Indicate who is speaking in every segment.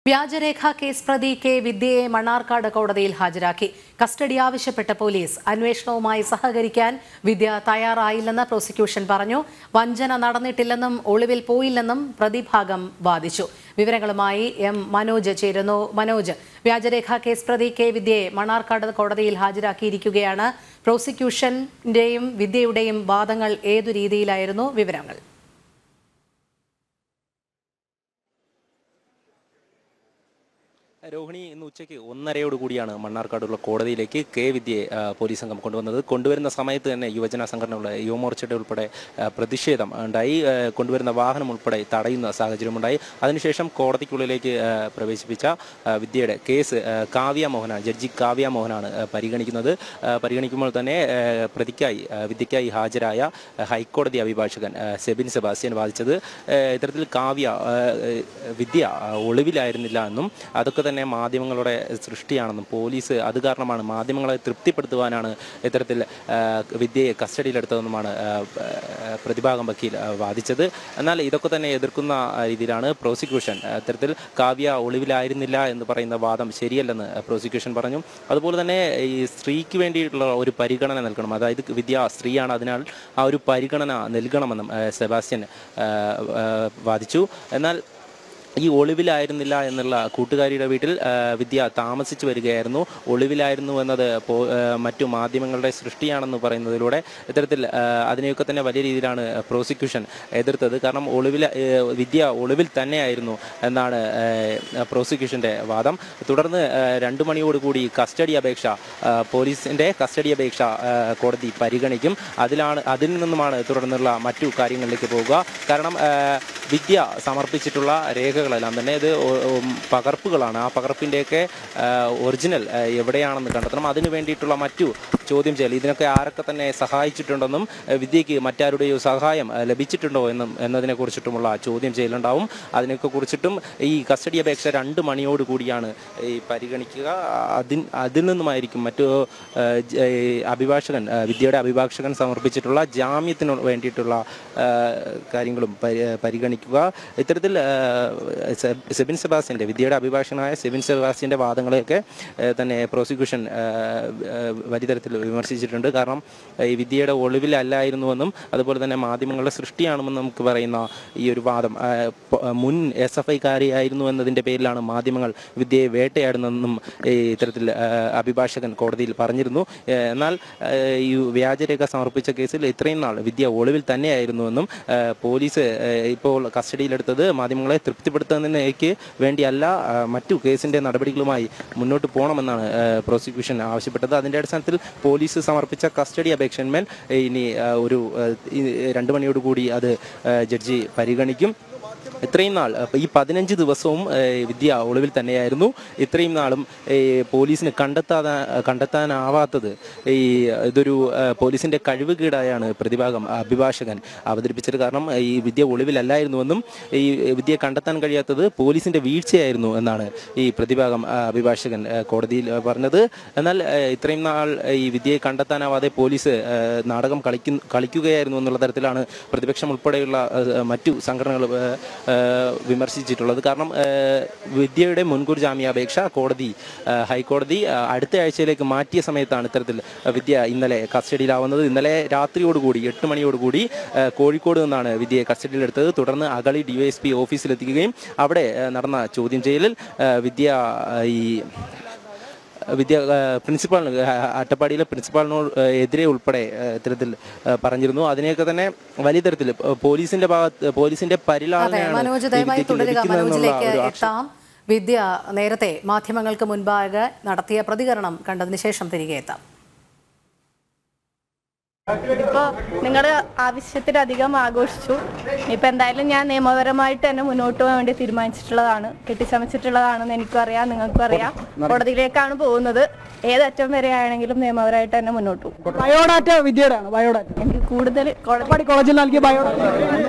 Speaker 1: വ്യാജരേഖ കേസ് പ്രതി കെ വിദ്യയെ മണ്ണാർക്കാട് കോടതിയിൽ ഹാജരാക്കി കസ്റ്റഡി ആവശ്യപ്പെട്ട പോലീസ് അന്വേഷണവുമായി സഹകരിക്കാൻ വിദ്യ തയ്യാറായില്ലെന്ന് പ്രോസിക്യൂഷൻ പറഞ്ഞു വഞ്ചന നടന്നിട്ടില്ലെന്നും ഒളിവിൽ പോയില്ലെന്നും പ്രതിഭാഗം വാദിച്ചു വിവരങ്ങളുമായി എം മനോജ് ചേരുന്നു മനോജ് വ്യാജരേഖ കേസ് പ്രതി കെ വിദ്യയെ മണ്ണാർക്കാട് കോടതിയിൽ ഹാജരാക്കിയിരിക്കുകയാണ് പ്രോസിക്യൂഷന്റെയും വിദ്യയുടെയും വാദങ്ങൾ ഏതു രീതിയിലായിരുന്നു വിവരങ്ങൾ
Speaker 2: രോഹിണി ഇന്ന് ഉച്ചയ്ക്ക് ഒന്നരയോട് കൂടിയാണ് മണ്ണാർക്കാടുള്ള കോടതിയിലേക്ക് കെ വിദ്യയെ ആ, പോലീസ് സംഘം കൊണ്ടുവന്നത് കൊണ്ടുവരുന്ന സമയത്ത് തന്നെ യുവജന സംഘടനകളുടെ യുവമോർച്ചയുടെ ഉൾപ്പെടെ ആ, പ്രതിഷേധം ഉണ്ടായി ആ, കൊണ്ടുവരുന്ന വാഹനം ഉൾപ്പെടെ തടയുന്ന സാഹചര്യമുണ്ടായി അതിനുശേഷം കോടതിക്കുള്ളിലേക്ക് ആ, പ്രവേശിപ്പിച്ച ആ, വിദ്യയുടെ കേസ് ആ, കാവ്യ മോഹനാണ് ജഡ്ജി കാവ്യ മോഹനാണ് ആ, പരിഗണിക്കുന്നത് ആ, പരിഗണിക്കുമ്പോൾ തന്നെ ആ, പ്രതിക്കായി ആ, വിദ്യയ്ക്കായി ഹാജരായ ആ, ഹൈക്കോടതി അഭിഭാഷകൻ ആ, സെബിൻ സെബാസ്റ്റ്യൻ വാദിച്ചത് ആ, ഇത്തരത്തിൽ കാവ്യ ആ, വിദ്യ ആ, ഒളിവിലായിരുന്നില്ല എന്നും അതൊക്കെ തന്നെ മാധ്യമങ്ങളുടെ സൃഷ്ടിയാണെന്നും പോലീസ് അത് കാരണമാണ് മാധ്യമങ്ങളെ തൃപ്തിപ്പെടുത്തുവാനാണ് ഇത്തരത്തിൽ ആ, വിദ്യയെ കസ്റ്റഡിയിലെടുത്തതെന്നുമാണ് ആ, ആ, പ്രതിഭാഗം വക്കീൽ ആ, വാദിച്ചത് എന്നാൽ ഇതൊക്കെ തന്നെ എതിർക്കുന്ന ആ, രീതിയിലാണ് പ്രോസിക്യൂഷൻ അത്തരത്തിൽ കാവ്യ ഒളിവിലായിരുന്നില്ല എന്ന് പറയുന്ന വാദം ശരിയല്ലെന്ന് പ്രോസിക്യൂഷൻ പറഞ്ഞു അതുപോലെ തന്നെ ഈ സ്ത്രീക്ക് വേണ്ടിയിട്ടുള്ള ഒരു പരിഗണന നൽകണം അതായത് വിദ്യ സ്ത്രീയാണ് അതിനാൽ ആ ഒരു പരിഗണന നൽകണമെന്നും ആ, സെബാസ്റ്റ്യൻ ആ, ആ, വാദിച്ചു എന്നാൽ ഈ ഒളിവിലായിരുന്നില്ല എന്നുള്ള കൂട്ടുകാരിയുടെ വീട്ടിൽ ആ, വിദ്യ താമസിച്ചു വരികയായിരുന്നു ഒളിവിലായിരുന്നു എന്നത് പോ- ആ, മറ്റു മാധ്യമങ്ങളുടെ സൃഷ്ടിയാണെന്ന് പറയുന്നതിലൂടെ ഇത്തരത്തിൽ ആ, അതിനെയൊക്കെ തന്നെ വലിയ രീതിയിലാണ് പ്രോസിക്യൂഷൻ എതിർത്തത് കാരണം ഒളിവിൽ ആ, വിദ്യ ഒളിവിൽ തന്നെയായിരുന്നു എന്നാണ് ആ, പ്രോസിക്യൂഷന്റെ വാദം തുടർന്ന് ആ, രണ്ടു മണിയോടുകൂടി കസ്റ്റഡി അപേക്ഷ ആ, പോലീസിന്റെ കസ്റ്റഡി അപേക്ഷ ആ, കോടതി പരിഗണിക്കും അതിലാണ് അതിൽ നിന്നുമാണ് തുടർന്നുള്ള മറ്റു കാര്യങ്ങളിലേക്ക് പോകുക കാരണം ആ, വിദ്യ സമർപ്പിച്ചിട്ടുള്ള രേഖകളെല്ലാം തന്നെ ഇത് ഒ- ഉം പകർപ്പുകളാണ് ആ പകർപ്പിൻ്റെയൊക്കെ ഒറിജിനൽ ആ, എവിടെയാണെന്ന് കണ്ടെത്തണം അതിനു വേണ്ടിയിട്ടുള്ള മറ്റു ചോദ്യം ചെയ്യൽ ഇതിനൊക്കെ ആരൊക്കെ തന്നെ സഹായിച്ചിട്ടുണ്ടെന്നും ആ, വിദ്യയ്ക്ക് മറ്റാരുടെയോ സഹായം ആ, ലഭിച്ചിട്ടുണ്ടോ എന്നും എന്നതിനെ കുറിച്ചിട്ടുമുള്ള ചോദ്യം ചെയ്യലുണ്ടാവും അതിനൊക്കെ കുറിച്ചിട്ടും ഈ കസ്റ്റഡി അപേക്ഷ രണ്ട് മണിയോട് കൂടിയാണ് ഈ പരിഗണിക്കുക അതിൻ അതിൽ നിന്നുമായിരിക്കും മറ്റു ആ, ജ- ഈ അഭിഭാഷകൻ ആ, വിദ്യയുടെ അഭിഭാഷകൻ സമർപ്പിച്ചിട്ടുള്ള ജാമ്യത്തിന് വേണ്ടിയിട്ടുള്ള ആ, കാര്യങ്ങളും പരി- പരിഗണിക്കുക ഇത്തരത്തിൽ ആ, സെ- സെബിൻ സെബാസ്റ്റ്യൻ്റെ വിദ്യയുടെ അഭിഭാഷകനായ സെബിൻ സെബാസ്റ്റ്യൻ്റെ വാദങ്ങളെയൊക്കെ ആ, തന്നെ പ്രോസിക്യൂഷൻ ആ, ആ, വലിയ തരത്തിൽ വിമർശിച്ചിട്ടുണ്ട് കാരണം ആ, ഈ വിദ്യയുടെ ഒളിവിലല്ലായിരുന്നുവെന്നും അതുപോലെ തന്നെ മാധ്യമങ്ങളുടെ സൃഷ്ടിയാണെന്നും നമുക്ക് പറയുന്ന ഈ ഒരു വാദം ആ, പ- മുൻ എസ് എഫ് ഐക്കാരിയായിരുന്നു എന്നതിൻ്റെ പേരിലാണ് മാധ്യമങ്ങൾ വിദ്യയെ വേട്ടയാടുന്നതെന്നും ഈ ഇത്തരത്തിൽ ആ, അഭിഭാഷകൻ കോടതിയിൽ പറഞ്ഞിരുന്നു ഏ, എന്നാൽ ആ, ഈ വ്യാജരേഖ സമർപ്പിച്ച കേസിൽ ഇത്രയും നാൾ വിദ്യ ഒളിവിൽ തന്നെയായിരുന്നുവെന്നും ആ, പോലീസ് ആ, ഇപ്പോൾ കസ്റ്റഡിയിലെടുത്തത് മാധ്യമങ്ങളെ തൃപ്തിപ്പെടുത്തുന്നതിനേക്ക് വേണ്ടിയല്ല ആ, മറ്റു കേസിന്റെ നടപടികളുമായി മുന്നോട്ട് പോകണമെന്നാണ് ആ, പ്രോസിക്യൂഷൻ ആവശ്യപ്പെട്ടത് അതിന്റെ അടിസ്ഥാനത്തിൽ പോലീസ് സമർപ്പിച്ച കസ്റ്റഡി അപേക്ഷന്മേൽ ഇനി ആ, ഒരു ആ, ഈ രണ്ട് മണിയോടുകൂടി അത് ആ, ജഡ്ജി പരിഗണിക്കും ഇത്രയും നാൾ അപ്പൊ ഈ പതിനഞ്ച് ദിവസവും ഏഹ്, വിദ്യ ഒളിവിൽ തന്നെയായിരുന്നു ഇത്രയും നാളും ഏഹ്, പോലീസിന് കണ്ടെത്താതെ കണ്ടെത്താനാവാത്തത് ഈ ഇതൊരു ഏഹ്, പോലീസിന്റെ കഴിവുകേടായാണ് പ്രതിഭാഗം അഭിഭാഷകൻ അവതരിപ്പിച്ചത് കാരണം ഈ വിദ്യ ഒളിവിലല്ലായിരുന്നുവെന്നും ഈ വിദ്യയെ കണ്ടെത്താൻ കഴിയാത്തത് പോലീസിന്റെ വീഴ്ചയായിരുന്നു എന്നാണ് ഈ പ്രതിഭാഗം ആ, അഭിഭാഷകൻ ഏഹ്, കോടതിയിൽ ഏഹ്, പറഞ്ഞത് എന്നാൽ ഏഹ്, ഇത്രയും നാൾ ഈ വിദ്യയെ കണ്ടെത്താനാവാതെ പോലീസ് ഏഹ്, നാടകം കളിക്കു കളിക്കുകയായിരുന്നു എന്നുള്ള തരത്തിലാണ് പ്രതിപക്ഷം ഉൾപ്പെടെയുള്ള ഏഹ്, മറ്റു സംഘടനകൾ ഏഹ്, ഏഹ്, വിമർശിച്ചിട്ടുള്ളത് കാരണം ഏഹ്, വിദ്യയുടെ മുൻകൂർ ജാമ്യാപേക്ഷ കോടതി ഏഹ്, ഹൈക്കോടതി ഏഹ്, അടുത്ത ആഴ്ചയിലേക്ക് മാറ്റിയ സമയത്താണ് ഇത്തരത്തിൽ വിദ്യ ഇന്നലെ കസ്റ്റഡിയിലാവുന്നത് ഇന്നലെ രാത്രിയോടുകൂടി എട്ട് മണിയോടുകൂടി ഏഹ്, കോഴിക്കോട് നിന്നാണ് വിദ്യയെ കസ്റ്റഡിയിലെടുത്തത് തുടർന്ന് അഗളി ഡിവൈഎസ്പി ഓഫീസിലെത്തിക്കുകയും അവിടെ ഏഹ്, നടന്ന ചോദ്യം ചെയ്യലിൽ ഏഹ്, വിദ്യ ഏഹ്, ഈ വിദ്യ പ്രിൻസിപ്പാളിന് അട്ടപ്പാടിയിലെ പ്രിൻസിപ്പാളിനോട് ഏഹ്, എതിരെ ഉൾപ്പെടെ ഏഹ്, ഇത്തരത്തിൽ ഏഹ്, പറഞ്ഞിരുന്നു അതിനെയൊക്കെ തന്നെ വലിയ തരത്തിൽ ഏഹ്, പോലീസിന്റെ ഭാഗത്ത് പോലീസിന്റെ
Speaker 1: അതെ
Speaker 2: പരിലാളനയാണ്
Speaker 1: മനോജ്
Speaker 2: ഈ
Speaker 1: ദയവായി
Speaker 2: വിദ്യയ്ക്ക്
Speaker 1: തുടരുക
Speaker 2: ലഭിക്കുന്നതെന്നുള്ള
Speaker 1: മനോജിലേക്ക്
Speaker 2: ഒരു ആക്ഷേപം.
Speaker 1: എത്താം വിദ്യ നേരത്തെ മാധ്യമങ്ങൾക്ക് മുൻപാകെ നടത്തിയ പ്രതികരണം കണ്ടതിന് ശേഷം തിരികെ എത്താം
Speaker 3: ഇതിപ്പോ നിങ്ങളുടെ ആവശ്യത്തിലധികം ആഘോഷിച്ചു ഇപ്പൊ എന്തായാലും ഞാൻ നിയമപരമായിട്ട് തന്നെ മുന്നോട്ട് പോകാൻ വേണ്ടി തീരുമാനിച്ചിട്ടുള്ളതാണ് കെട്ടിച്ചമച്ചിട്ടുള്ളതാണെന്ന് എനിക്കും അറിയാം നിങ്ങൾക്കും അറിയാം കോടതിയിലേക്കാണ് പോകുന്നത് ഏതറ്റം വരെ ആണെങ്കിലും നിയമപരമായിട്ട് തന്നെ മുന്നോട്ട് പോകും
Speaker 4: ബയോഡാറ്റ വിദ്യയുടെ ആണ് ബയോഡാറ്റ
Speaker 3: എനിക്ക് കൂടുതൽ കോടതി
Speaker 4: അട്ടപ്പാടി കോളേജിൽ നൽകിയ ബയോഡാറ്റ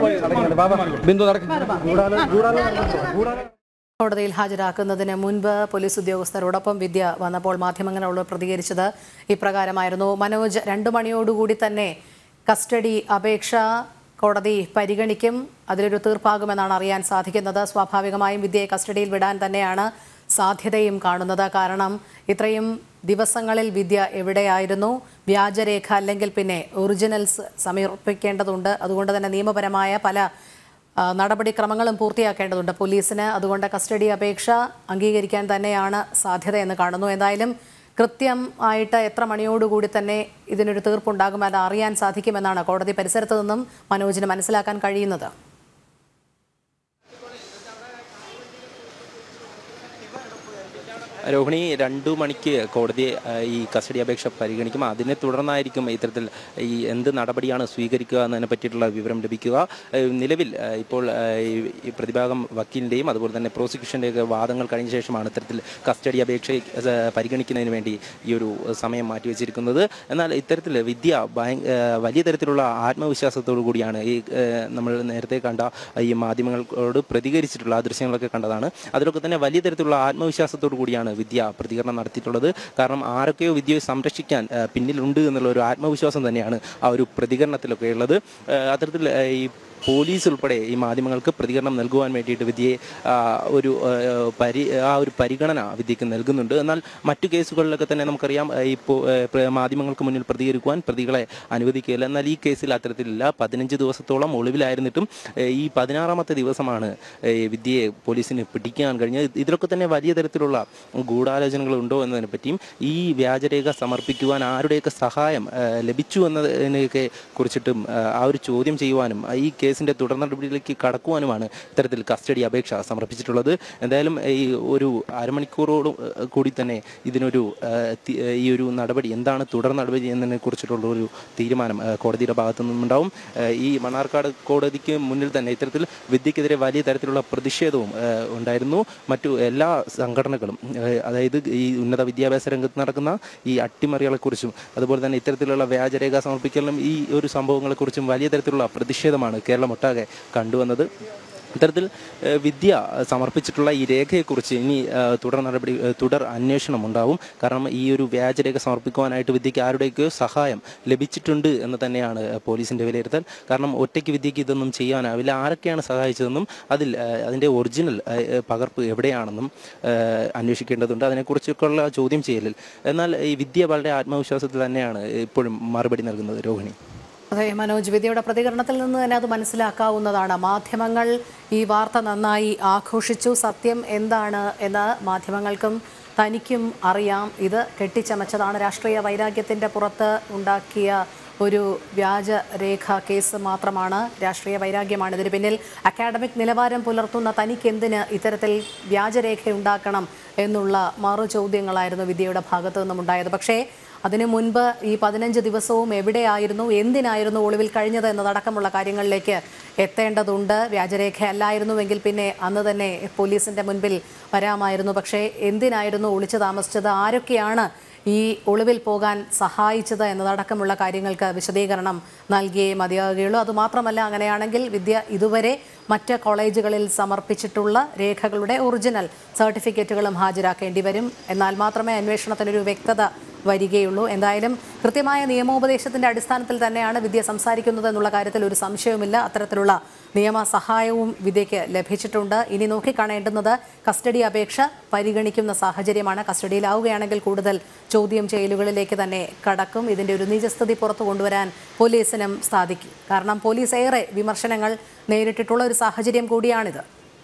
Speaker 1: കോടതിയിൽ ഹാജരാക്കുന്നതിന് മുൻപ് പോലീസ് ഉദ്യോഗസ്ഥരോടൊപ്പം വിദ്യ വന്നപ്പോൾ മാധ്യമങ്ങളോട് പ്രതികരിച്ചത് ഇപ്രകാരമായിരുന്നു മനോജ് രണ്ടു മണിയോടുകൂടി തന്നെ കസ്റ്റഡി അപേക്ഷ കോടതി പരിഗണിക്കും അതിലൊരു തീർപ്പാകുമെന്നാണ് അറിയാൻ സാധിക്കുന്നത് സ്വാഭാവികമായും വിദ്യയെ കസ്റ്റഡിയിൽ വിടാൻ തന്നെയാണ് സാധ്യതയും കാണുന്നത് കാരണം ഇത്രയും ദിവസങ്ങളിൽ വിദ്യ എവിടെയായിരുന്നു വ്യാജരേഖ അല്ലെങ്കിൽ പിന്നെ ഒറിജിനൽസ് സമർപ്പിക്കേണ്ടതുണ്ട് അതുകൊണ്ട് തന്നെ നിയമപരമായ പല ആ, നടപടിക്രമങ്ങളും പൂർത്തിയാക്കേണ്ടതുണ്ട് പോലീസിന് അതുകൊണ്ട് കസ്റ്റഡി അപേക്ഷ അംഗീകരിക്കാൻ തന്നെയാണ് സാധ്യത എന്ന് കാണുന്നു എന്തായാലും കൃത്യം ആയിട്ട് എത്ര മണിയോടുകൂടി തന്നെ ഇതിനൊരു തീർപ്പുണ്ടാകും അത് അറിയാൻ സാധിക്കുമെന്നാണ് കോടതി പരിസരത്ത് നിന്നും മനോജിന് മനസ്സിലാക്കാൻ കഴിയുന്നത്
Speaker 2: രോഹിണി രണ്ടു മണിക്ക് കോടതി ആ, ഈ കസ്റ്റഡി അപേക്ഷ പരിഗണിക്കും അതിനെ തുടർന്നായിരിക്കും ഇത്തരത്തിൽ ഈ എന്ത് നടപടിയാണ് സ്വീകരിക്കുക എന്നതിനെ പറ്റിയിട്ടുള്ള വിവരം ലഭിക്കുക ഏ, നിലവിൽ ആ, ഇപ്പോൾ ആ, ഈ- ഈ പ്രതിഭാഗം വക്കീലിൻ്റെയും അതുപോലെ തന്നെ പ്രോസിക്യൂഷൻ്റെയൊക്കെ വാദങ്ങൾ കഴിഞ്ഞ ശേഷമാണ് ഇത്തരത്തിൽ കസ്റ്റഡി അപേക്ഷ ആ, പരിഗണിക്കുന്നതിന് വേണ്ടി ഈ ഒരു സമയം മാറ്റിവെച്ചിരിക്കുന്നത് എന്നാൽ ഇത്തരത്തിൽ വിദ്യ ഭയ ആ, വലിയ തരത്തിലുള്ള ആത്മവിശ്വാസത്തോടു കൂടിയാണ് ഈ ആ, നമ്മൾ നേരത്തെ കണ്ട ഈ മാധ്യമങ്ങളോട് പ്രതികരിച്ചിട്ടുള്ള ആ ദൃശ്യങ്ങളൊക്കെ കണ്ടതാണ് അതിലൊക്കെ തന്നെ വലിയ തരത്തിലുള്ള ആത്മവിശ്വാസത്തോടു കൂടിയാണ് വിദ്യ പ്രതികരണം നടത്തിയിട്ടുള്ളത് കാരണം ആരൊക്കെയോ വിദ്യയെ സംരക്ഷിക്കാൻ ആ, പിന്നിലുണ്ട് എന്നുള്ള ഒരു ആത്മവിശ്വാസം തന്നെയാണ് ആ ഒരു പ്രതികരണത്തിലൊക്കെ ഉള്ളത് ആ, അത്തരത്തിൽ ആ, ഈ പോലീസ് ഉൾപ്പെടെ ഈ മാധ്യമങ്ങൾക്ക് പ്രതികരണം നൽകുവാൻ വേണ്ടിയിട്ട് വിദ്യയെ ആ, ഒരു ആ, പരി ആ ഒരു പരിഗണന വിദ്യക്ക് നൽകുന്നുണ്ട് എന്നാൽ മറ്റു കേസുകളിലൊക്കെ തന്നെ നമുക്കറിയാം ആ, ഇപ്പോൾ ആ, പ്ര- മാധ്യമങ്ങൾക്ക് മുന്നിൽ പ്രതികരിക്കുവാൻ പ്രതികളെ അനുവദിക്കുകയില്ല എന്നാൽ ഈ കേസിൽ അത്തരത്തിലില്ല പതിനഞ്ച് ദിവസത്തോളം ഒളിവിലായിരുന്നിട്ടും ആ, ഈ പതിനാറാമത്തെ ദിവസമാണ് ആ, ഈ വിദ്യയെ പോലീസിന് പിടിക്കാൻ കഴിഞ്ഞത് ഇതിലൊക്കെ തന്നെ വലിയ തരത്തിലുള്ള ഗൂഢാലോചനകൾ ഉണ്ടോ എന്നതിനെ പറ്റിയും ഈ വ്യാജരേഖ സമർപ്പിക്കുവാൻ ആരുടെയൊക്കെ സഹായം ആ, ലഭിച്ചു എന്നതിനെയൊക്കെ കുറിച്ചിട്ടും ആ, ആ ഒരു ചോദ്യം ചെയ്യുവാനും ആ, ഈ കേസിന്റെ തുടർ നടപടിയിലേക്ക് കടക്കുവാനുമാണ് ഇത്തരത്തിൽ കസ്റ്റഡി അപേക്ഷ സമർപ്പിച്ചിട്ടുള്ളത് എന്തായാലും ഈ ഒരു അരമണിക്കൂറോട് കൂടി തന്നെ ഇതിനൊരു ആ, തി- ഈ ഒരു നടപടി എന്താണ് തുടർ നടപടി എന്നതിനെ കുറിച്ചിട്ടുള്ള ഒരു തീരുമാനം ആ, കോടതിയുടെ ഭാഗത്തു നിന്നുണ്ടാവും ആ, ഈ മണ്ണാർക്കാട് കോടതിക്ക് മുന്നിൽ തന്നെ ഇത്തരത്തിൽ വിദ്യക്കെതിരെ വലിയ തരത്തിലുള്ള പ്രതിഷേധവും ആ, ഉണ്ടായിരുന്നു മറ്റു എല്ലാ സംഘടനകളും ആ, അതായത് ഈ ഉന്നത വിദ്യാഭ്യാസ രംഗത്ത് നടക്കുന്ന ഈ അട്ടിമറികളെക്കുറിച്ചും അതുപോലെ തന്നെ ഇത്തരത്തിലുള്ള വ്യാജരേഖ സമർപ്പിക്കലും ഈ ഒരു സംഭവങ്ങളെക്കുറിച്ചും വലിയ തരത്തിലുള്ള പ്രതിഷേധമാണ് കേരളമൊട്ടാകെ കണ്ടുവന്നത് ഇത്തരത്തിൽ ഏഹ്, വിദ്യ സമർപ്പിച്ചിട്ടുള്ള ഈ രേഖയെക്കുറിച്ച് ഇനി ഏഹ്, തുടർ നടപടി ഏഹ്, തുടർ അന്വേഷണം ഉണ്ടാവും കാരണം ഈ ഒരു വ്യാജരേഖ സമർപ്പിക്കുവാനായിട്ട് വിദ്യയ്ക്ക് ആരുടെയൊക്കെയോ സഹായം ലഭിച്ചിട്ടുണ്ട് എന്ന് തന്നെയാണ് ഏഹ്, പോലീസിന്റെ വിലയിരുത്തൽ കാരണം ഒറ്റയ്ക്ക് വിദ്യയ്ക്ക് ഇതൊന്നും ചെയ്യാനാവില്ല ആരൊക്കെയാണ് സഹായിച്ചതെന്നും അതിൽ ഏഹ്, അതിന്റെ ഒറിജിനൽ ഏഹ്, ഏഹ്, പകർപ്പ് എവിടെയാണെന്നും ഏഹ്, അന്വേഷിക്കേണ്ടതുണ്ട് അതിനെക്കുറിച്ചൊക്കെയുള്ള ചോദ്യം ചെയ്യലിൽ എന്നാൽ ഈ വിദ്യ വളരെ ആത്മവിശ്വാസത്തിൽ തന്നെയാണ് ഇപ്പോഴും മറുപടി നൽകുന്നത് രോഹിണി
Speaker 1: അതെ മനോജ് വിദ്യയുടെ പ്രതികരണത്തിൽ നിന്ന് തന്നെ അത് മനസ്സിലാക്കാവുന്നതാണ് മാധ്യമങ്ങൾ ഈ വാർത്ത നന്നായി ആഘോഷിച്ചു സത്യം എന്താണ് എന്ന് മാധ്യമങ്ങൾക്കും തനിക്കും അറിയാം ഇത് കെട്ടിച്ചമച്ചതാണ് രാഷ്ട്രീയ വൈരാഗ്യത്തിൻ്റെ പുറത്ത് ഉണ്ടാക്കിയ ഒരു വ്യാജരേഖ കേസ് മാത്രമാണ് രാഷ്ട്രീയ വൈരാഗ്യമാണ് ഇതിന് പിന്നിൽ അക്കാഡമിക് നിലവാരം പുലർത്തുന്ന തനിക്ക് എന്തിന് ഇത്തരത്തിൽ വ്യാജരേഖ ഉണ്ടാക്കണം എന്നുള്ള മറു ചോദ്യങ്ങളായിരുന്നു വിദ്യയുടെ ഭാഗത്തു നിന്നും ഉണ്ടായത് പക്ഷേ അതിനു മുൻപ് ഈ പതിനഞ്ച് ദിവസവും എവിടെയായിരുന്നു എന്തിനായിരുന്നു ഒളിവിൽ കഴിഞ്ഞത് എന്നതടക്കമുള്ള കാര്യങ്ങളിലേക്ക് എത്തേണ്ടതുണ്ട് വ്യാജരേഖ അല്ലായിരുന്നുവെങ്കിൽ പിന്നെ അന്ന് തന്നെ പോലീസിന്റെ മുൻപിൽ വരാമായിരുന്നു പക്ഷേ എന്തിനായിരുന്നു ഒളിച്ചു താമസിച്ചത് ആരൊക്കെയാണ് ഈ ഒളിവിൽ പോകാൻ സഹായിച്ചത് എന്നതടക്കമുള്ള കാര്യങ്ങൾക്ക് വിശദീകരണം നൽകിയേ മതിയാകുകയുള്ളൂ അതുമാത്രമല്ല അങ്ങനെയാണെങ്കിൽ വിദ്യ ഇതുവരെ മറ്റ് കോളേജുകളിൽ സമർപ്പിച്ചിട്ടുള്ള രേഖകളുടെ ഒറിജിനൽ സർട്ടിഫിക്കറ്റുകളും ഹാജരാക്കേണ്ടി വരും എന്നാൽ മാത്രമേ അന്വേഷണത്തിനൊരു വ്യക്തത വരികയുള്ളൂ എന്തായാലും കൃത്യമായ നിയമോപദേശത്തിന്റെ അടിസ്ഥാനത്തിൽ തന്നെയാണ് വിദ്യ സംസാരിക്കുന്നത് എന്നുള്ള കാര്യത്തിൽ ഒരു സംശയവുമില്ല അത്തരത്തിലുള്ള നിയമ സഹായവും വിദ്യയ്ക്ക് ലഭിച്ചിട്ടുണ്ട് ഇനി നോക്കിക്കാണേണ്ടുന്നത് കസ്റ്റഡി അപേക്ഷ പരിഗണിക്കുന്ന സാഹചര്യമാണ് കസ്റ്റഡിയിലാവുകയാണെങ്കിൽ കൂടുതൽ ചോദ്യം ചെയ്യലുകളിലേക്ക് തന്നെ കടക്കും ഇതിന്റെ ഒരു നിജസ്ഥിതി പുറത്തു കൊണ്ടുവരാൻ പോലീസിനും സാധിക്കും കാരണം പോലീസ് ഏറെ വിമർശനങ്ങൾ നേരിട്ടിട്ടുള്ള ഒരു സാഹചര്യം കൂടിയാണിത്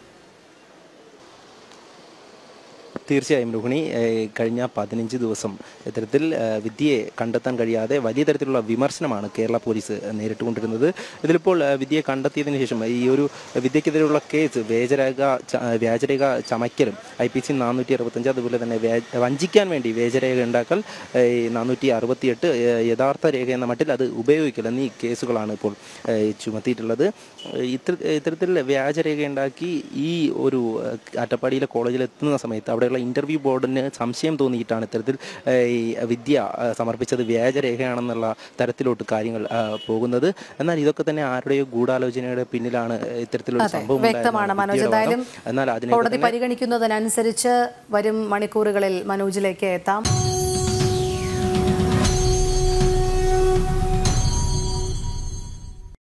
Speaker 2: തീർച്ചയായും രോഹിണി ഏഹ് കഴിഞ്ഞ പതിനഞ്ച് ദിവസം ഇത്തരത്തിൽ ഏഹ് വിദ്യയെ കണ്ടെത്താൻ കഴിയാതെ വലിയ തരത്തിലുള്ള വിമർശനമാണ് കേരള പോലീസ് നേരിട്ടുകൊണ്ടിരുന്നത് ഇതിലിപ്പോൾ ഏഹ് വിദ്യയെ കണ്ടെത്തിയതിനു ശേഷം ഈ ഒരു വിദ്യക്കെതിരെയുള്ള കേസ് വ്യാജരേഖ ച- വ്യാജരേഖ ചമയ്ക്കലും ഐ പി സി നാനൂറ്റി അറുപത്തഞ്ച് അതുപോലെ തന്നെ വ്യാ- വഞ്ചിക്കാൻ വേണ്ടി വ്യാജരേഖ ഉണ്ടാക്കൽ ഏഹ് നാനൂറ്റി അറുപത്തിയെട്ട് ഏഹ് യഥാർത്ഥ രേഖ എന്ന മട്ടിൽ അത് ഉപയോഗിക്കൽ എന്നീ കേസുകളാണ് ഇപ്പോൾ ഏഹ് ചുമത്തിയിട്ടുള്ളത് ഏഹ് ഇത്തര ഇത്തരത്തിൽ വ്യാജരേഖ ഉണ്ടാക്കി ഈ ഒരു ഏഹ് അട്ടപ്പാടിയിലെ കോളേജിൽ എത്തുന്ന സമയത്ത് അവിടെയുള്ള ഇന്റർവ്യൂ ബോർഡിന് സംശയം തോന്നിയിട്ടാണ് ഇത്തരത്തിൽ ഏഹ് ഈ വിദ്യ ഏഹ് സമർപ്പിച്ചത് വ്യാജരേഖയാണെന്നുള്ള തരത്തിലോട്ട് കാര്യങ്ങൾ ഏഹ് പോകുന്നത് എന്നാൽ ഇതൊക്കെ തന്നെ ആരുടെയോ ഗൂഢാലോചനയുടെ പിന്നിലാണ് ഇത്തരത്തിലൊരു
Speaker 1: അതെ
Speaker 2: സംഭവം
Speaker 1: വ്യക്തമാണ്
Speaker 2: ഉണ്ടായതെന്നാണ്
Speaker 1: മനോജ്
Speaker 2: വിദ്യയുടെ വാദം.
Speaker 1: എന്തായാലും
Speaker 2: എന്നാൽ അതിനെ
Speaker 1: കോടതി പരിഗണിക്കുന്നതിനനുസരിച്ച് വരും മണിക്കൂറുകളിൽ മനോജിലേക്ക് എത്താം